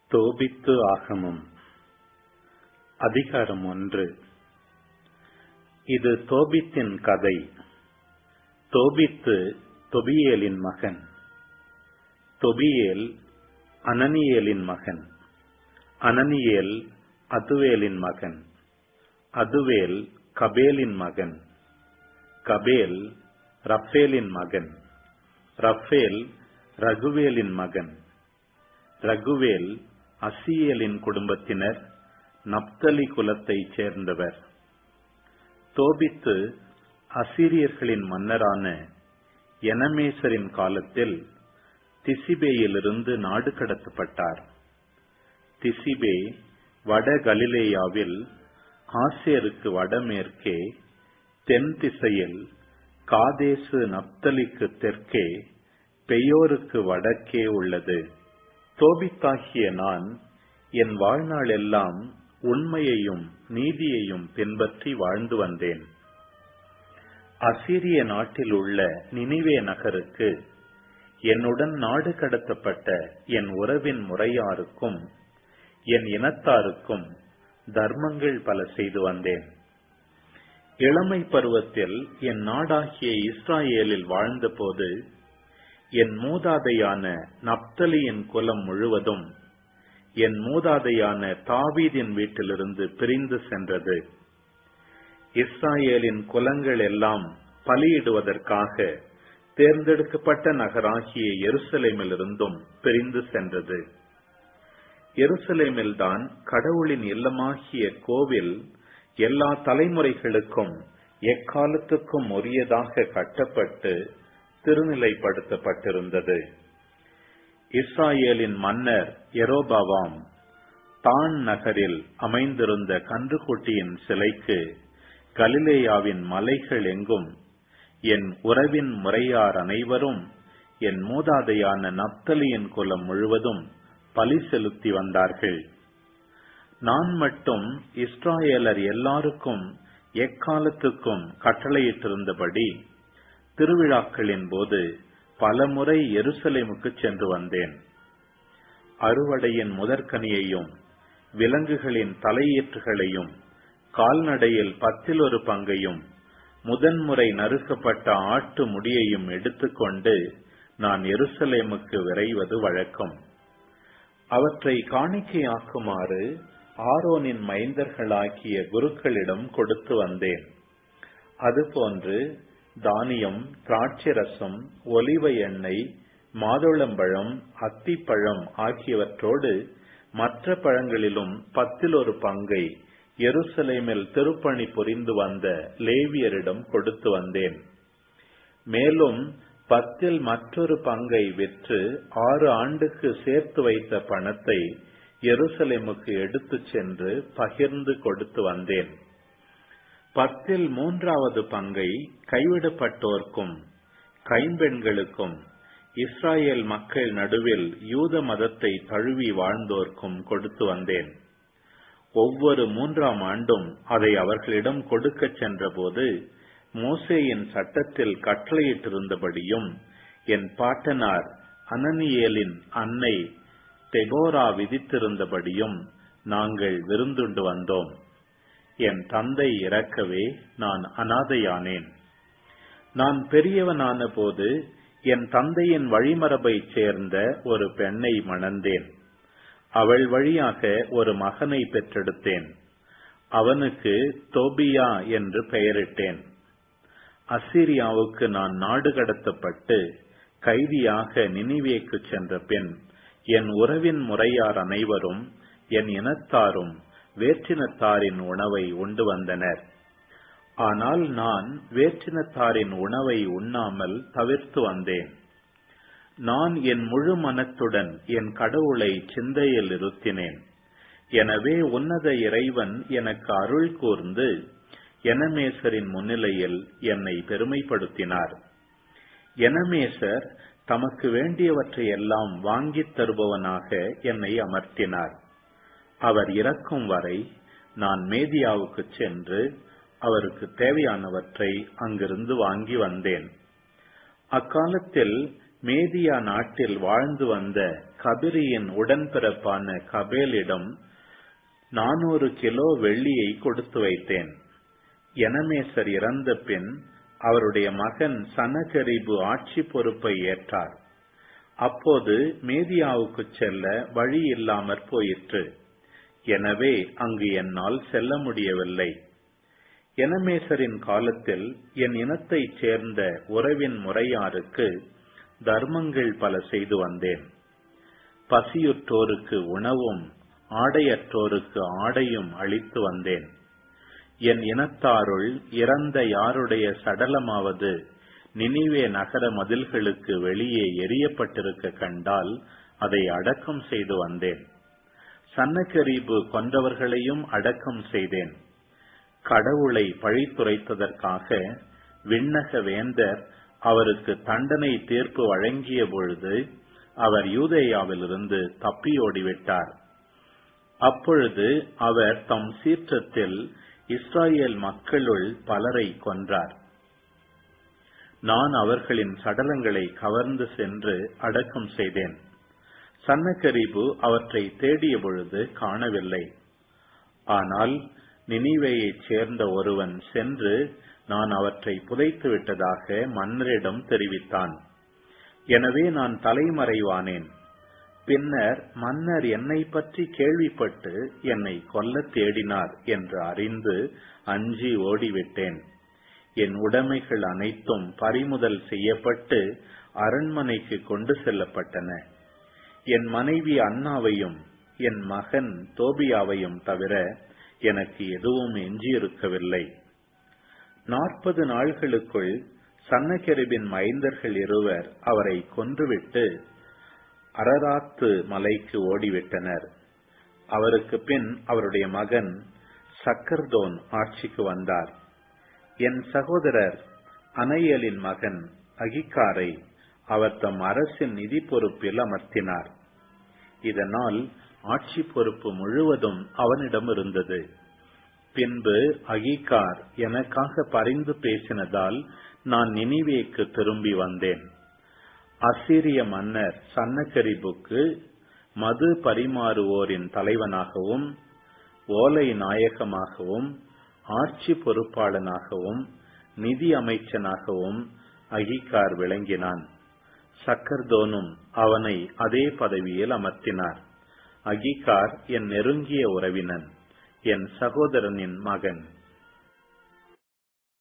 தோபித்து ஆகமம் அதிகாரம் ஒன்று இது தோபித்தின் கதை தோபித்து தொபியேலின் மகன் தொபியேல் அனனியேலின் மகன் அனனியேல் அதுவேலின் மகன் அதுவேல் கபேலின் மகன் கபேல் ரப்பேலின் மகன் ரப்பேல் ரகுவேலின் மகன் ரகுவேல் அசியேலின் குடும்பத்தினர் நப்தலி குலத்தைச் சேர்ந்தவர் தோபித்து அசிரியர்களின் மன்னரான எனமேசரின் காலத்தில் திசிபேயிலிருந்து நாடு கடத்தப்பட்டார் திசிபே வட கலிலேயாவில் ஆசேருக்கு வடமேற்கே தென் திசையில் காதேசு நப்தலிக்கு தெற்கே பெயோருக்கு வடக்கே உள்ளது தோபித்தாகிய நான் என் வாழ்நாள் எல்லாம் உண்மையையும் நீதியையும் பின்பற்றி வாழ்ந்து வந்தேன் அசிரிய நாட்டில் உள்ள நினிவே நகருக்கு என்னுடன் நாடு கடத்தப்பட்ட என் உறவின் முறையாருக்கும் என் இனத்தாருக்கும் தர்மங்கள் பல செய்து வந்தேன் இளமை பருவத்தில் என் நாடாகிய இஸ்ராயேலில் வாழ்ந்தபோது என் மூதாதையான நப்தலியின் குலம் முழுவதும் என் மூதாதையான தாவீதின் வீட்டிலிருந்து பிரிந்து சென்றது இஸ்ராயேலின் குலங்கள் எல்லாம் பலியிடுவதற்காக தேர்ந்தெடுக்கப்பட்ட நகராகிய எருசலேமிலிருந்தும் பிரிந்து சென்றது எருசலேமில்தான் கடவுளின் இல்லமாகிய கோவில் எல்லா தலைமுறைகளுக்கும் எக்காலத்துக்கும் உரியதாக கட்டப்பட்டு திருநிலைப்படுத்தப்பட்டிருந்தது இஸ்ராயேலின் மன்னர் எரோபாவாம் தான் நகரில் அமைந்திருந்த கன்றுக்குட்டியின் சிலைக்கு கலிலேயாவின் மலைகள் எங்கும் என் உறவின் முறையார் அனைவரும் என் மூதாதையான நப்தலியின் குலம் முழுவதும் பலி செலுத்தி வந்தார்கள் நான் மட்டும் இஸ்ராயேலர் எல்லாருக்கும் எக்காலத்துக்கும் கட்டளையிட்டிருந்தபடி திருவிழாக்களின் போது பலமுறை எருசலேமுக்கு சென்று வந்தேன் அறுவடையின் முதற்கனியையும் விலங்குகளின் தலையீற்றுகளையும் கால்நடையில் பத்தில் ஒரு பங்கையும் முதன்முறை நறுக்கப்பட்ட ஆட்டு முடியையும் எடுத்துக்கொண்டு நான் எருசலேமுக்கு விரைவது வழக்கம் அவற்றை காணிக்கையாக்குமாறு ஆரோனின் மைந்தர்களாகிய குருக்களிடம் கொடுத்து வந்தேன் அதுபோன்று தானியம் திராட்சரசம் ஒலிவ எண்ணெய் மாதுளம்பழம் அத்திப்பழம் ஆகியவற்றோடு மற்ற பழங்களிலும் பத்தில் ஒரு பங்கை எருசலேமில் திருப்பணி புரிந்து வந்த லேவியரிடம் கொடுத்து வந்தேன் மேலும் பத்தில் மற்றொரு பங்கை விற்று ஆறு ஆண்டுக்கு சேர்த்து வைத்த பணத்தை எருசலேமுக்கு எடுத்துச் சென்று பகிர்ந்து கொடுத்து வந்தேன் பத்தில் மூன்றாவது பங்கை கைவிடப்பட்டோர்க்கும் கைம்பெண்களுக்கும் இஸ்ராயேல் மக்கள் நடுவில் யூத மதத்தை தழுவி வாழ்ந்தோர்க்கும் கொடுத்து வந்தேன் ஒவ்வொரு மூன்றாம் ஆண்டும் அதை அவர்களிடம் கொடுக்கச் சென்றபோது மோசேயின் சட்டத்தில் கட்டளையிட்டிருந்தபடியும் என் பாட்டனார் அனனியேலின் அன்னை தெபோரா விதித்திருந்தபடியும் நாங்கள் விருந்துண்டு வந்தோம் என் தந்தை இறக்கவே நான் அனாதையானேன் நான் பெரியவனான போது என் தந்தையின் வழிமரபைச் சேர்ந்த ஒரு பெண்ணை மணந்தேன் அவள் வழியாக ஒரு மகனை பெற்றெடுத்தேன் அவனுக்கு தோபியா என்று பெயரிட்டேன் அசிரியாவுக்கு நான் நாடு கடத்தப்பட்டு கைதியாக நினிவேக்கு சென்ற பின் என் உறவின் முறையார் அனைவரும் என் இனத்தாரும் வேற்றினத்தாரின் உணவை உண்டு வந்தனர் ஆனால் நான் வேற்றினத்தாரின் உணவை உண்ணாமல் தவிர்த்து வந்தேன் நான் என் முழு மனத்துடன் என் கடவுளை சிந்தையில் இருத்தினேன் எனவே உன்னத இறைவன் எனக்கு அருள் கூர்ந்து எனமேசரின் முன்னிலையில் என்னை பெருமைப்படுத்தினார் எனமேசர் தமக்கு வேண்டியவற்றை எல்லாம் வாங்கித் தருபவனாக என்னை அமர்த்தினார் அவர் இறக்கும் வரை நான் மேதியாவுக்கு சென்று அவருக்கு தேவையானவற்றை அங்கிருந்து வாங்கி வந்தேன் அக்காலத்தில் மேதியா நாட்டில் வாழ்ந்து வந்த கபிரியின் உடன்பிறப்பான கபேலிடம் நானூறு கிலோ வெள்ளியை கொடுத்து வைத்தேன் எனமேசர் இறந்த பின் அவருடைய மகன் சனகரிபு ஆட்சி பொறுப்பை ஏற்றார் அப்போது மேதியாவுக்கு செல்ல வழி இல்லாமற் போயிற்று எனவே அங்கு என்னால் செல்ல முடியவில்லை எனமேசரின் காலத்தில் என் இனத்தைச் சேர்ந்த உறவின் முறையாருக்கு தர்மங்கள் பல செய்து வந்தேன் பசியுற்றோருக்கு உணவும் ஆடையற்றோருக்கு ஆடையும் அளித்து வந்தேன் என் இனத்தாருள் இறந்த யாருடைய சடலமாவது நினிவே நகர மதில்களுக்கு வெளியே எரியப்பட்டிருக்க கண்டால் அதை அடக்கம் செய்து வந்தேன் சன்னகரீபு கொன்றவர்களையும் அடக்கம் செய்தேன் கடவுளை பழித்துரைத்ததற்காக விண்ணக வேந்தர் அவருக்கு தண்டனை தீர்ப்பு வழங்கிய பொழுது அவர் யூதேயாவிலிருந்து தப்பியோடிவிட்டார் அப்பொழுது அவர் தம் சீற்றத்தில் இஸ்ராயேல் மக்களுள் பலரை கொன்றார் நான் அவர்களின் சடலங்களை கவர்ந்து சென்று அடக்கம் செய்தேன் சன்னகரிபு அவற்றை தேடிய பொழுது காணவில்லை ஆனால் நினிவேயைச் சேர்ந்த ஒருவன் சென்று நான் அவற்றை புதைத்து விட்டதாக மன்னரிடம் தெரிவித்தான் எனவே நான் தலைமறைவானேன் பின்னர் மன்னர் என்னை பற்றி கேள்விப்பட்டு என்னை கொல்ல தேடினார் என்று அறிந்து அஞ்சி ஓடிவிட்டேன் என் உடைமைகள் அனைத்தும் பறிமுதல் செய்யப்பட்டு அரண்மனைக்கு கொண்டு செல்லப்பட்டன என் மனைவி அண்ணாவையும் என் மகன் தோபியாவையும் தவிர எனக்கு எதுவும் எஞ்சியிருக்கவில்லை நாற்பது நாள்களுக்குள் சன்னகெருபின் மைந்தர்கள் இருவர் அவரை கொன்றுவிட்டு அரராத்து மலைக்கு ஓடிவிட்டனர் அவருக்கு பின் அவருடைய மகன் சக்கர்தோன் ஆட்சிக்கு வந்தார் என் சகோதரர் அனையலின் மகன் அகிக்காரை அவர் தம் அரசின் நிதி பொறுப்பில் அமர்த்தினார் இதனால் ஆட்சி பொறுப்பு முழுவதும் அவனிடம் இருந்தது பின்பு அகிகார் எனக்காக பரிந்து பேசினதால் நான் நினிவேக்கு திரும்பி வந்தேன் அசிரிய மன்னர் சன்னகரிபுக்கு மது பரிமாறுவோரின் தலைவனாகவும் ஓலை நாயகமாகவும் ஆட்சி பொறுப்பாளனாகவும் நிதி அமைச்சனாகவும் அகிகார் விளங்கினான் சக்கர்தோனும் அவனை அதே பதவியில் அமர்த்தினார் அகிகார் என் நெருங்கிய உறவினன் என் சகோதரனின் மகன்